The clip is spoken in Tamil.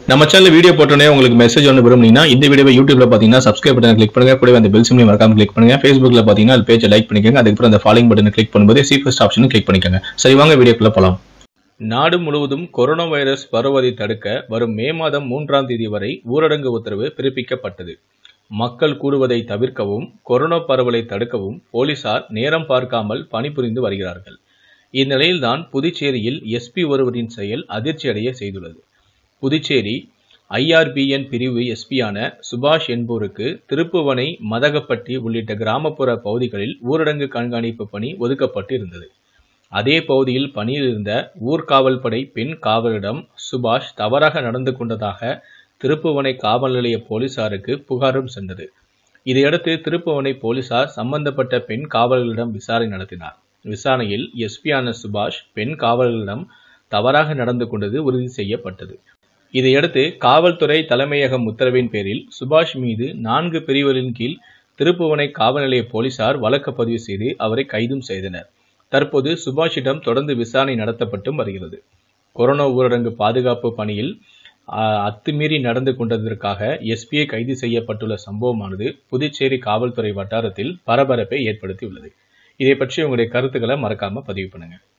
நம்ம சேனல் வீடியோ போட்டோன்னே உங்களுக்கு மெசேஜ் ஒன்று விரும்புனீங்கன்னா இந்த வீடியோவை யூடியூப்ல பார்த்தீங்கன்னா சப்ஸ்கிரைப் பட்டன் கிளிக் பண்ணுங்க கூடவே அந்த பெல் சிம்லையும் மறக்காம கிளிக் பண்ணுங்க ஃபேஸ்புக்ல பார்த்தீங்கன்னா அது பேஜை லைக் பண்ணிக்கோங்க அதுக்கப்புறம் அந்த ஃபாலோயிங் பட்டனை கிளிக் பண்ணும்போது சி ஃபர்ஸ்ட் ஆப்ஷனும் கிளிக் பண்ணிக்கோங்க சரி வாங்க வீடியோக்குள்ள போலாம் நாடு முழுவதும் கொரோனா வைரஸ் பரவுவதை தடுக்க வரும் மே மாதம் மூன்றாம் தேதி வரை ஊரடங்கு உத்தரவு பிறப்பிக்கப்பட்டது மக்கள் கூடுவதை தவிர்க்கவும் கொரோனா பரவலை தடுக்கவும் போலீசார் நேரம் பார்க்காமல் பணிபுரிந்து வருகிறார்கள் இந்நிலையில்தான் புதுச்சேரியில் எஸ்பி ஒருவரின் செயல் அதிர்ச்சியடைய செய்துள்ளது புதுச்சேரி ஐஆர்பிஎன் பிரிவு எஸ்பியான சுபாஷ் என்போருக்கு திருப்புவனை மதகப்பட்டி உள்ளிட்ட கிராமப்புற பகுதிகளில் ஊரடங்கு கண்காணிப்பு பணி ஒதுக்கப்பட்டு இருந்தது அதே பகுதியில் பணியில் இருந்த ஊர்காவல் படை பெண் காவலரிடம் சுபாஷ் தவறாக நடந்து கொண்டதாக திருப்புவனை காவல் நிலைய போலீசாருக்கு புகாரும் சென்றது இதையடுத்து திருப்புவனை போலீசார் சம்பந்தப்பட்ட பெண் காவலர்களிடம் விசாரணை நடத்தினார் விசாரணையில் எஸ்பியான சுபாஷ் பெண் காவலர்களிடம் தவறாக நடந்து கொண்டது உறுதி செய்யப்பட்டது இதையடுத்து காவல்துறை தலைமையகம் உத்தரவின் பேரில் சுபாஷ் மீது நான்கு பிரிவுகளின் கீழ் திருப்புவனை காவல் நிலைய போலீசார் வழக்கு பதிவு செய்து அவரை கைதும் செய்தனர் தற்போது சுபாஷிடம் தொடர்ந்து விசாரணை நடத்தப்பட்டும் வருகிறது கொரோனா ஊரடங்கு பாதுகாப்பு பணியில் ஆஹ், அத்துமீறி நடந்து கொண்டதற்காக எஸ்பியை கைது செய்யப்பட்டுள்ள சம்பவமானது புதுச்சேரி காவல்துறை வட்டாரத்தில் பரபரப்பை ஏற்படுத்தியுள்ளது இதை பற்றி உங்களுடைய கருத்துக்களை மறக்காம பதிவு பண்ணுங்க